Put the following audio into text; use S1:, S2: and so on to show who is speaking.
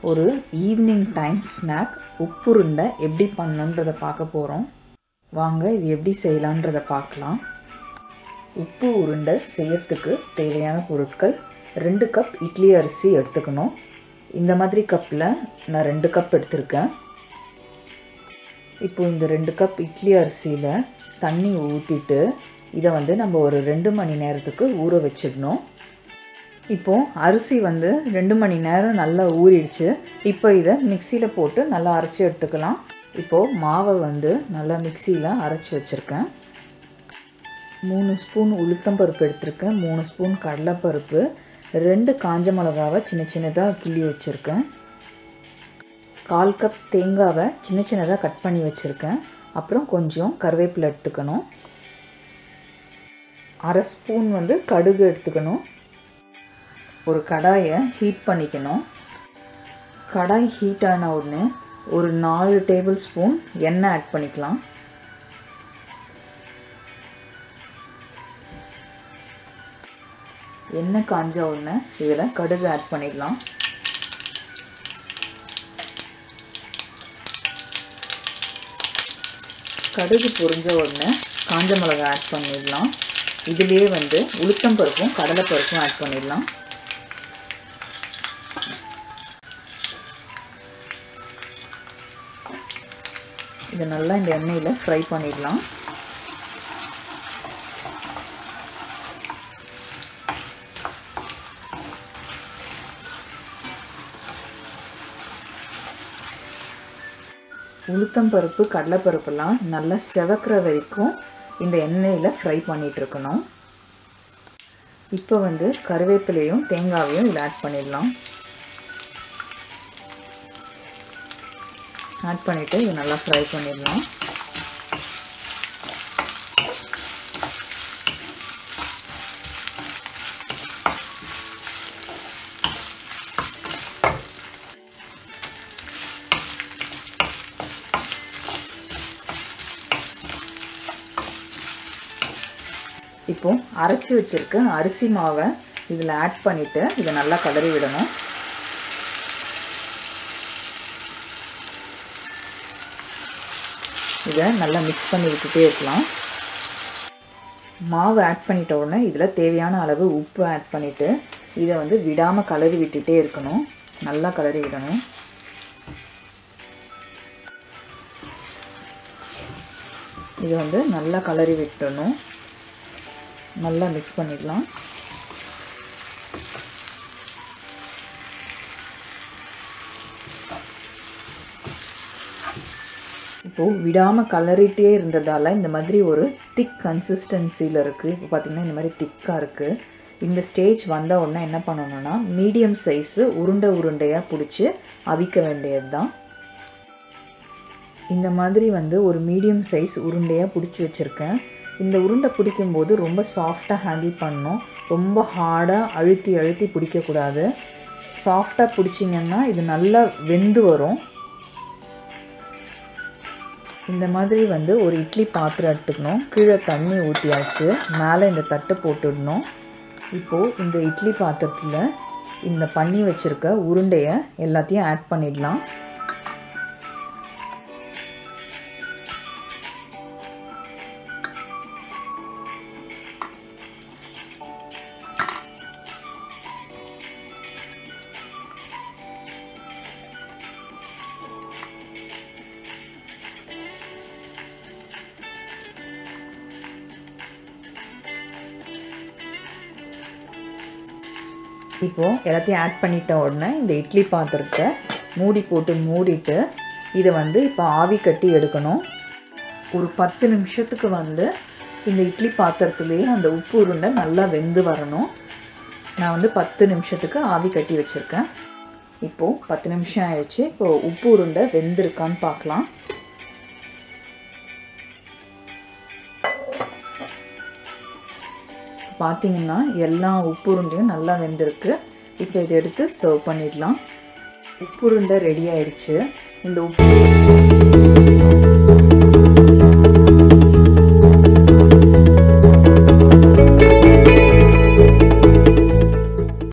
S1: ஒரு evening time snack உப்புருண்டை எப்படி பண்ணணுன்றதை பார்க்க போகிறோம் வாங்க இது எப்படி செய்யலான்றதை பார்க்கலாம் உப்பு உருண்டை செய்யறதுக்கு தேவையான பொருட்கள் ரெண்டு கப் இட்லி அரிசி எடுத்துக்கணும் இந்த மாதிரி கப்பில் நான் ரெண்டு கப் எடுத்திருக்கேன் இப்போ இந்த ரெண்டு கப் இட்லி அரிசியில் தண்ணி ஊற்றிட்டு இதை வந்து நம்ம ஒரு ரெண்டு மணி நேரத்துக்கு ஊற வச்சிடணும் இப்போது அரிசி வந்து ரெண்டு மணி நேரம் நல்லா ஊறிடுச்சு இப்போ இதை மிக்சியில் போட்டு நல்லா அரைச்சி எடுத்துக்கலாம் இப்போது மாவை வந்து நல்லா மிக்சியில் அரைச்சி வச்சுருக்கேன் மூணு ஸ்பூன் உளுத்தம்பருப்பு எடுத்திருக்கேன் மூணு ஸ்பூன் கடலைப்பருப்பு ரெண்டு காஞ்ச மிளகாவை சின்ன சின்னதாக கிள்ளி வச்சுருக்கேன் கால் கப் தேங்காவை சின்ன சின்னதாக கட் பண்ணி வச்சுருக்கேன் அப்புறம் கொஞ்சம் கருவேப்பிலை எடுத்துக்கணும் அரை ஸ்பூன் வந்து கடுகு எடுத்துக்கணும் ஒரு கடாயை ஹீட் பண்ணிக்கணும் கடாய் ஹீட் ஆன உடனே ஒரு நாலு டேபிள் ஸ்பூன் எண்ணெய் ஆட் பண்ணிக்கலாம் எண்ணெய் காஞ்ச உடனே இதில் கடுகு ஆட் பண்ணிடலாம் கடுகு பொரிஞ்ச உடனே காஞ்ச மிளகா ஆட் பண்ணிடலாம் இதுலேயே வந்து உளுத்தம் பருப்பும் கடலைப்பருப்பும் ஆட் பண்ணிடலாம் இதை நல்லா இந்த எண்ணெயில் ஃப்ரை பண்ணிடலாம் உளுத்தம் பருப்பு கடலைப்பருப்புலாம் நல்லா செவக்கிற வரைக்கும் இந்த எண்ணெயில் ஃப்ரை பண்ணிகிட்ருக்கணும் இப்போ வந்து கருவேப்பிலையும் தேங்காவையும் இதில் ஆட் பண்ணிடலாம் ஆட் பண்ணிவிட்டு இது நல்லா ஃப்ரை பண்ணிடலாம் இப்போ அரைச்சி வச்சுருக்க அரிசி மாவை இதில் ஆட் பண்ணிவிட்டு இதை நல்லா கலரி விடணும் இதை நல்லா மிக்ஸ் பண்ணி விட்டுட்டே இருக்கலாம் மாவு ஆட் பண்ணிட்ட உடனே இதில் தேவையான அளவு உப்பு ஆட் பண்ணிவிட்டு இதை வந்து விடாமல் கலரி விட்டுட்டே இருக்கணும் நல்லா கலரி விடணும் இது வந்து நல்லா கலரி விட்டுடணும் நல்லா மிக்ஸ் பண்ணிடலாம் இப்போது விடாமல் கலரிட்டே இருந்ததால் இந்த மாதிரி ஒரு திக் கன்சிஸ்டன்சியில் இருக்குது இப்போ பார்த்திங்கன்னா இந்த மாதிரி திக்காக இருக்குது இந்த ஸ்டேஜ் வந்த உடனே என்ன பண்ணணும்னா மீடியம் சைஸு உருண்டை உருண்டையாக பிடிச்சி அவிக்க வேண்டியது தான் இந்த மாதிரி வந்து ஒரு மீடியம் சைஸ் உருண்டையாக பிடிச்சி வச்சுருக்கேன் இந்த உருண்டை பிடிக்கும்போது ரொம்ப சாஃப்டாக ஹேண்டில் பண்ணணும் ரொம்ப ஹார்டாக அழுத்தி அழுத்தி பிடிக்கக்கூடாது சாஃப்டாக பிடிச்சிங்கன்னா இது நல்லா வெந்து வரும் இந்த மாதிரி வந்து ஒரு இட்லி பாத்திரம் எடுத்துக்கணும் கீழே தண்ணி ஊற்றியாச்சு மேலே இந்த தட்டை போட்டுடணும் இப்போது இந்த இட்லி பாத்திரத்தில் இந்த பண்ணி வச்சுருக்க உருண்டையை எல்லாத்தையும் ஆட் பண்ணிடலாம் இப்போது எல்லாத்தையும் ஆட் பண்ணிட்ட உடனே இந்த இட்லி பாத்திரத்தை மூடி போட்டு மூடிட்டு இதை வந்து இப்போ ஆவி கட்டி எடுக்கணும் ஒரு பத்து நிமிஷத்துக்கு வந்து இந்த இட்லி பாத்திரத்துலேயே அந்த உப்பு உருண்டை நல்லா வெந்து வரணும் நான் வந்து பத்து நிமிஷத்துக்கு ஆவி கட்டி வச்சுருக்கேன் இப்போது பத்து நிமிஷம் ஆயிடுச்சு இப்போது உப்பு உருண்டை வெந்திருக்கான்னு பார்க்கலாம் பார்த்தீங்கன்னா எல்லா உப்புருண்டையும் நல்லா வெந்திருக்கு இப்போ இதை எடுத்து சர்வ் பண்ணிடலாம் உப்புருண்டை ரெடி ஆயிடுச்சு இந்த உப்பு